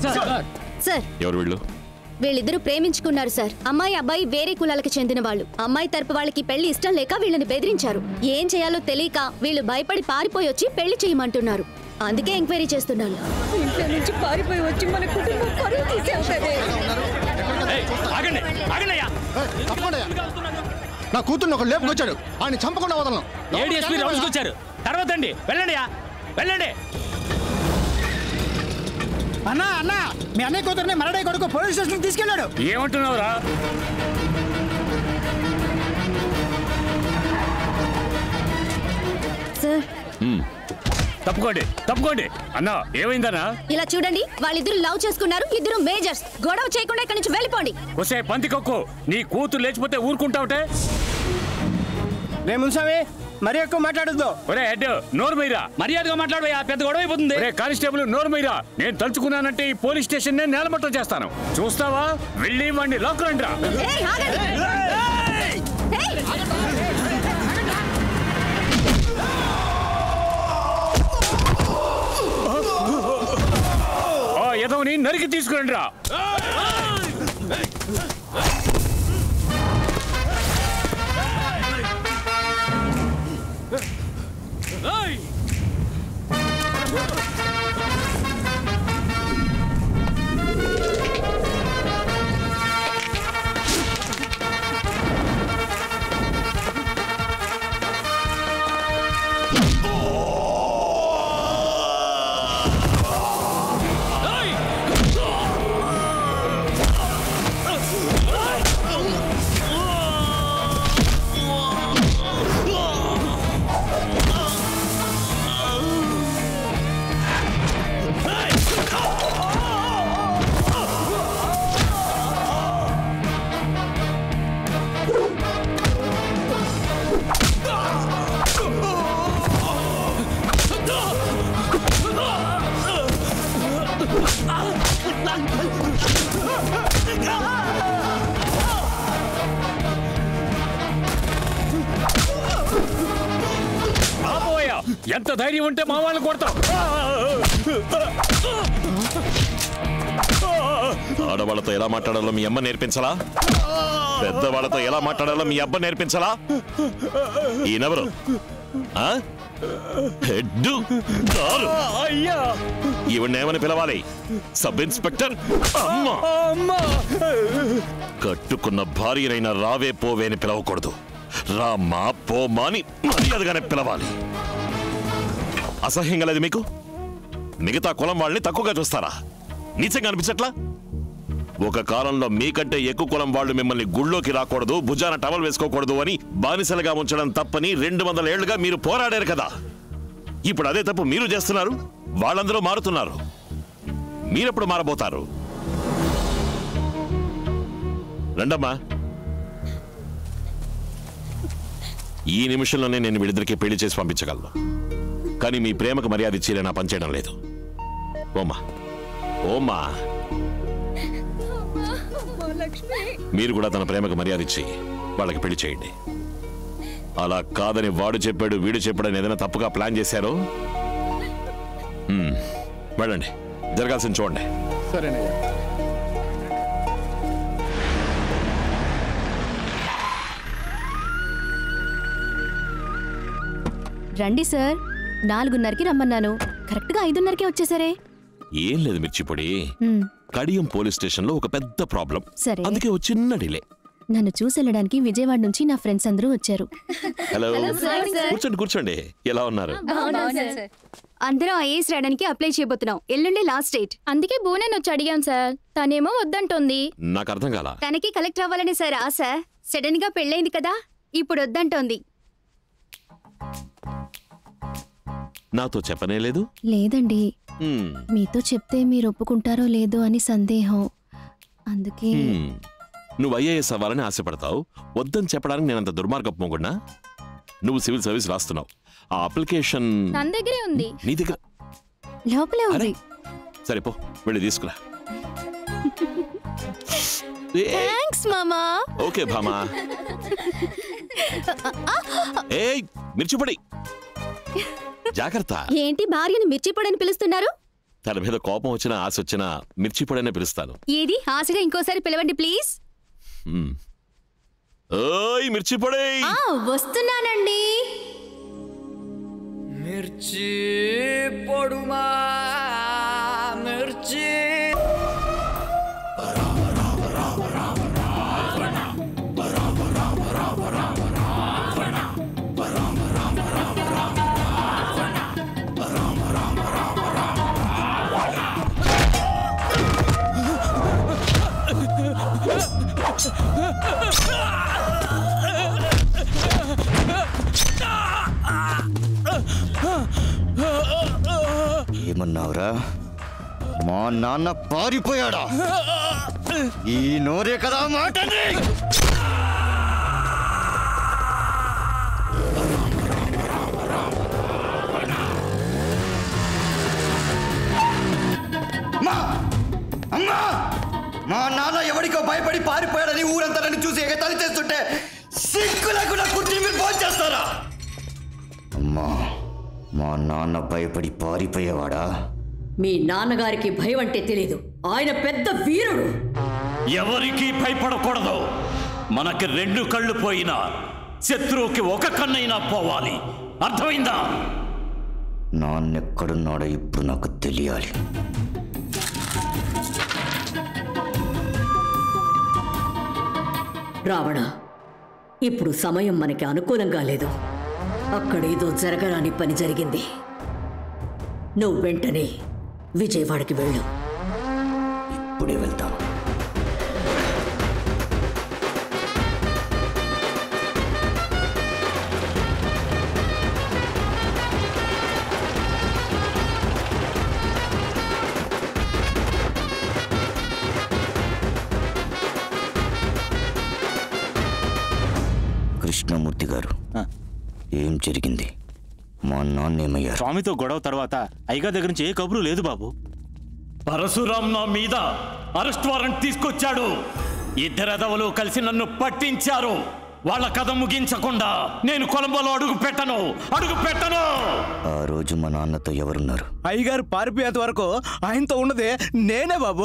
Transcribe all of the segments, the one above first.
Sir ఎవరు వీళ్ళు వీళ్ళిద్దరూ ప్రేమించుకున్నారు సార్ అమ్మాయి అబ్బాయి వేరే కులాలకు చెందిన వాళ్ళు అమ్మాయి తరపు వాళ్ళకి పెళ్లి ఇష్టం లేక వీళ్ళని బెదిరించారు ఏం చేయాలో తెలియక వీళ్ళు భయపడి పారిపోయి వచ్చి పెళ్లి చేయమంటున్నారు అందుకే ఎంక్వైరీ చేస్తున్నాను ఇంట్లో నుంచి పారిపోయి వచ్చి మన కుటుంబం పరువు తీసావు కదే ఆగండి ఆగండి అయ్యా నా కూతుర్ని ఒక లేపుకొచ్చాడు ఆయన చంపకుండా వదలను ఏడిఎస్పీ రౌండ్స్కి వచ్చారు తర్వాత అండి వెళ్ళండి అయ్యా వెళ్ళండి అన్నా అన్నా మీ అన్నయ్య కూతురుని మరడై కొడుకు పోలీస్ స్టేషన్ తీసుకెళ్ళాడు ఏమంటున్నావురా సార్ తప్పుకోండి తప్పుకోండి అన్నా ఏమైందన్నా ఇలా చూడండి వాళ్ళిద్దరు లవ్ చేసుకున్నారు ఇద్దరు మేజర్స్ గొడవ చేయకుండా ఇక్కడి నుంచి వెళ్ళిపోండి వసే పంతికొక్కు నీ కూతురు లేచిపోతే ఊరుకుంటావుటే రే మున్సామి మరి ఎక్కువ మాట్లాడద్దు ఒరే హెడ్ నోరు మీరా మర్యాదగా మాట్లాడవయ్యా పెద్ద గొడవ అయిపోతుంది ఒరే కానిస్టేబుల్ నోరు మీరా నేను తలుచుకున్నానంటే ఈ పోలీస్ స్టేషన్ నేను నేలమట్టం చేస్తాను చూస్తావా వెళ్ళి వాడిని లాక్ రండి రా ఏయ్, ఆగండి. ఏయ్, ఆ ఎదవని నరికి తీసుకురండి రా ఆపోయా ఎంత ధైర్యం ఉంటే మా వాళ్ళని కొడతాం ఆడవాళ్ళతో ఎలా మాట్లాడాలో మీ అమ్మ నేర్పించలా పెద్దవాళ్ళతో ఎలా మాట్లాడాలో మీ అబ్బ నేర్పించలా ఈయనెవరు ఆ? హెడ్డు కారు అయ్యా ఈవిడేమని పిలవాలి సబ్ ఇన్స్పెక్టర్ అమ్మ అమ్మా కట్టుకున్న భార్యనైనా రావే పోవే అని పిలవకూడదు రామ్మా పోమా అని మర్యాదగానే పిలవాలి అసహ్యం కలది మీకు మిగతా కులం వాళ్ళని తక్కువగా చూస్తారా నీచంగా అనిపించట్లా ఒక కాలంలో మీకంటే ఎక్కువ కులం వాళ్ళు మిమ్మల్ని గుళ్ళోకి రాకూడదు భుజాన టవల్ వేసుకోకూడదు అని బానిసలుగా ఉంచడం తప్పని రెండు వందల ఏళ్లుగా మీరు పోరాడారు కదా ఇప్పుడు అదే తప్పు మీరు చేస్తున్నారు వాళ్ళందరూ మారుతున్నారు మీరెప్పుడు మారబోతారు రండమ్మా ఈ నిమిషంలోనే నేను వీళ్ళిద్దరికి పెళ్లి చేసి పంపించగలను కానీ మీ ప్రేమకు మర్యాద ఇచ్చేలా నా పనిచేయడం లేదు ఓమా ఓమా మీరు కూడా తన ప్రేమకు మర్యాద ఇచ్చి వాళ్ళకి పెళ్లి చేయండి అలా కాదని వాడు చెప్పాడు వీడు చెప్పాడని ఏదైనా తప్పుగా ప్లాన్ చేశారో మ్మ్. వెళ్ళండి జరగాల్సింది చూడండి సరేనయ్యా రండి సార్ నాలుగున్నరకి రమ్మన్నాను కరెక్ట్ గా ఐదున్నరకే వచ్చేసరే ఏం లేదు మిర్చిపొడి మ్, కడియం పోలీస్ స్టేషన్ లో ఒక పెద్ద ప్రాబ్లం సరే. అందుకే ఒక చిన్న డిలే నన్ను చూసి వెళ్ళడానికి విజయవాడ నుంచి నా ఫ్రెండ్స్ అందరూ వచ్చారు హలో కూర్చోండి కూర్చోండి ఎలా ఉన్నారు అందరూ ఐఏఎస్ రాయడానికి అప్లై చేయబోతున్నాం ఎల్లుండి లాస్ట్ డేట్ అందుకే బోనని వచ్చి అడిగాం సార్ తనేమో వద్దంటోంది నాకు అర్థం కాల తనకి కలెక్టర్ అవ్వాలని సార్ ఆశ సడన్ గా పెళ్ళైంది కదా ఇప్పుడు వద్దంటోంది నాతో చెప్పనే లేదు లేదండి మ్మ్. మీతో చెప్తే మీరు ఒప్పుకుంటారో లేదో అని సందేహం అందుకే మ్మ్. నువ్వు ఐఏఎస్ అవ్వాలని ఆశపడతావు వద్దని చెప్పడానికి నేనంత దుర్మార్గపు మొగుడినా నువ్వు సివిల్ సర్వీస్ రాస్తున్నావు ఆ అప్లికేషన్ తన దగ్గరే ఉంది నీ దగ్గర లోపలే అరే ఉంది సరే పో వెళ్ళి తీసుకురా ఏ, థ్యాంక్స్ మామా ఓకే భామా ఏయ్ మిర్చిపొడి జాగ్రత్త ఏంటి భార్యని మిర్చిపొడని పిలుస్తున్నారు తన మీద కోపం వచ్చినా ఆశ వచ్చినా మిర్చిపొడనే పిలుస్తాను ఏది ఆశగా ఇంకోసారి పిలవండి ప్లీజ్ మ్మ్. ఓయ్ మిర్చిపొడే ఆ వస్తున్నానండి మిర్చి పొడుమా మిర్చి ఏమన్నావురా మా నాన్న పారిపోయాడా ఈ నోరే కదా మాటని అమ్మా! అమ్మా! మా నాన్న ఎవడికో భయపడి పారిపోయాడని ఊరంతా నన్ను చూసి ఎగతాళి చేస్తుంటే సిగ్గు లేకుండా కూర్చుని మీరు ఫోన్ చేస్తారా అమ్మా మా నాన్న భయపడి పారిపోయేవాడా మీ నాన్నగారికి భయం అంటే తెలీదు ఆయన పెద్ద వీరుడు ఎవరికి భయపడకూడదు మనకి రెండు కళ్ళు పోయినా శత్రువుకి ఒక కన్నైనా పోవాలి అర్థమైందా నాన్నెక్కడున్నాడో ఇప్పుడు నాకు తెలియాలి రావణ ఇప్పుడు సమయం మనకి అనుకూలంగా లేదు అక్కడేదో జరగరాని పని జరిగింది నువ్వు వెంటనే విజయవాడకి వెళ్ళు ఇప్పుడే వెళ్తాను కృష్ణమూర్తి గారు ఏం జరిగింది మా నాన్న ఏమయ్యారు స్వామితో గొడవ తర్వాత అయ్యగా దగ్గర నుంచి ఏ కబురు లేదు బాబు పరశురాం నా మీద అరెస్ట్ వారెంట్ తీసుకొచ్చాడు ఇద్దరెదవలు కలిసి నన్ను పట్టించారు వాళ్ళ కథ ముగించకుండా నేను కొలంబోలో అడుగు పెట్టను అడుగు పెట్టను ఆ రోజు మా నాన్నతో ఎవరున్నారు అయ్యగారు పారిపోయేంత వరకు ఆయనతో ఉన్నదే నేనే బాబు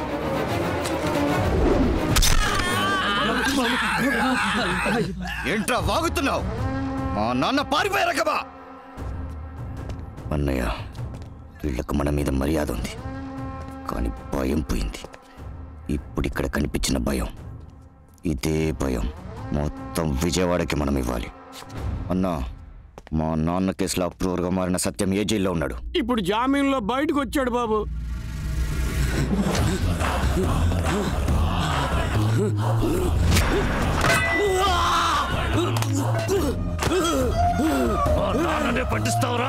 ఏంట్రా వాగుతున్నావు మా నాన్న పారిపోయారు కదా అన్నయ్య వీళ్ళకు మన మీద మర్యాద ఉంది కానీ భయం పోయింది ఇప్పుడు ఇక్కడ కనిపించిన భయం ఇదే భయం మొత్తం విజయవాడకి మనం ఇవ్వాలి అన్నా మా నాన్న కేసులో అప్రూవర్గా మారిన సత్యం ఏ జైల్లో ఉన్నాడు ఇప్పుడు జామీన్లో బయటకు వచ్చాడు బాబు పట్టిస్తావురా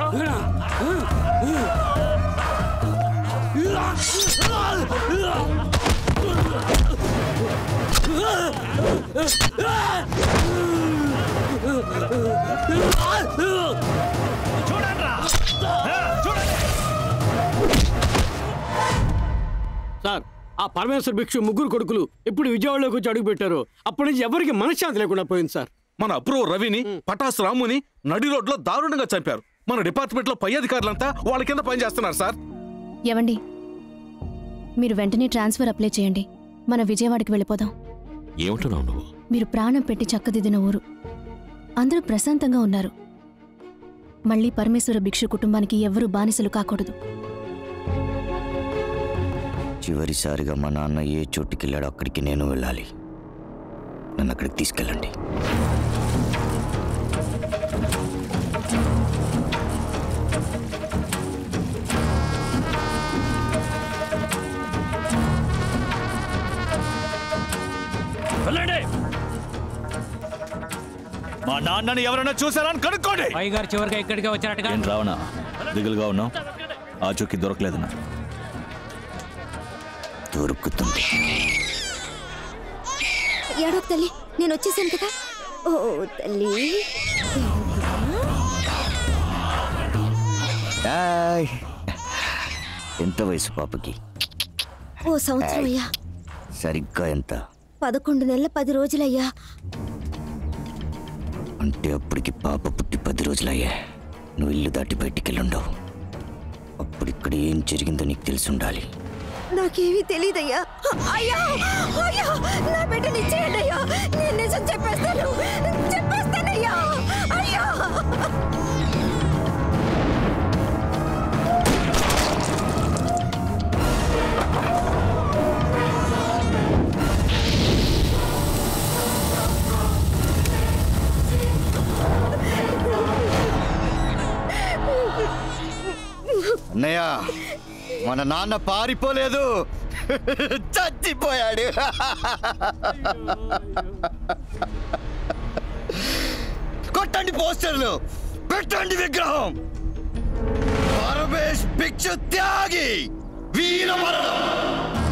సార్ ఆ పరమేశ్వర భిక్షు ముగ్గురు కొడుకులు ఇప్పుడు విజయవాడలోకి వచ్చి అడుగు పెట్టారు అప్పటి నుంచి ఎవరికి మనశ్శాంతి లేకుండా పోయింది సార్ మన అప్రూవ్ రవిని పటాస్ రాముని నడి రోడ్లో దారుణంగా చంపారు మన డిపార్ట్మెంట్ లో పై అధికారులంతా వాళ్ళ కింద పనిచేస్తున్నారు సార్ ఏవండి మీరు వెంటనే ట్రాన్స్ఫర్ అప్లై చేయండి మన విజయవాడకి వెళ్ళిపోదాం ఏమంటున్నావు నువ్వు మీరు ప్రాణం పెట్టి చక్కదిద్దిన ఊరు అందరూ ప్రశాంతంగా ఉన్నారు మళ్ళీ పరమేశ్వర భిక్షు కుటుంబానికి ఎవ్వరూ బానిసలు కాకూడదు చివరిసారిగా మా నాన్న ఏ చోటుకి వెళ్ళాడో అక్కడికి నేను వెళ్ళాలి నన్ను అక్కడికి తీసుకెళ్ళండి వెళ్ళండి మా నాన్నని ఎవరైనా చూసారా అని కనుక్కోండి అయ్యగారు చివరిగా ఇక్కడికే వచ్చారటగా ఏం రావణ దిగులుగా ఉన్నావు ఆ చుక్కి దొరకలేదు నా దొరుకుతుంది ఏడోక్ తల్లి నేను వచ్చేసాను కదా ఓ తల్లి హాయ్. ఎంత వయసు పాపకి ఓ సంవత్సరం అయ్యా సరిగ్గా ఎంత పదకొండు నెలల పది రోజులయ్యా అంటే అప్పటికి పాప పుట్టి పది రోజులయ్యా నువ్వు ఇల్లు దాటి బయటికి వెళ్ళుండవు ఇప్పుడు ఇక్కడ ఏం జరిగిందో నీకు తెలిసి ఉండాలి నాకేమీ తెలియదయ్యా అయ్యా అయ్యా నా బిడ్డని ఇచ్చేయండి అయ్యా నేను నిజం చెప్పేస్తాను చెప్పేస్తానయ్యా అయ్యా అన్నయ్య మన నాన్న పారిపోలేదు చచ్చిపోయాడు కొట్టండి పోస్టర్లు పెట్టండి విగ్రహం పరమేశ్ భిక్ష త్యాగి వీర మరణం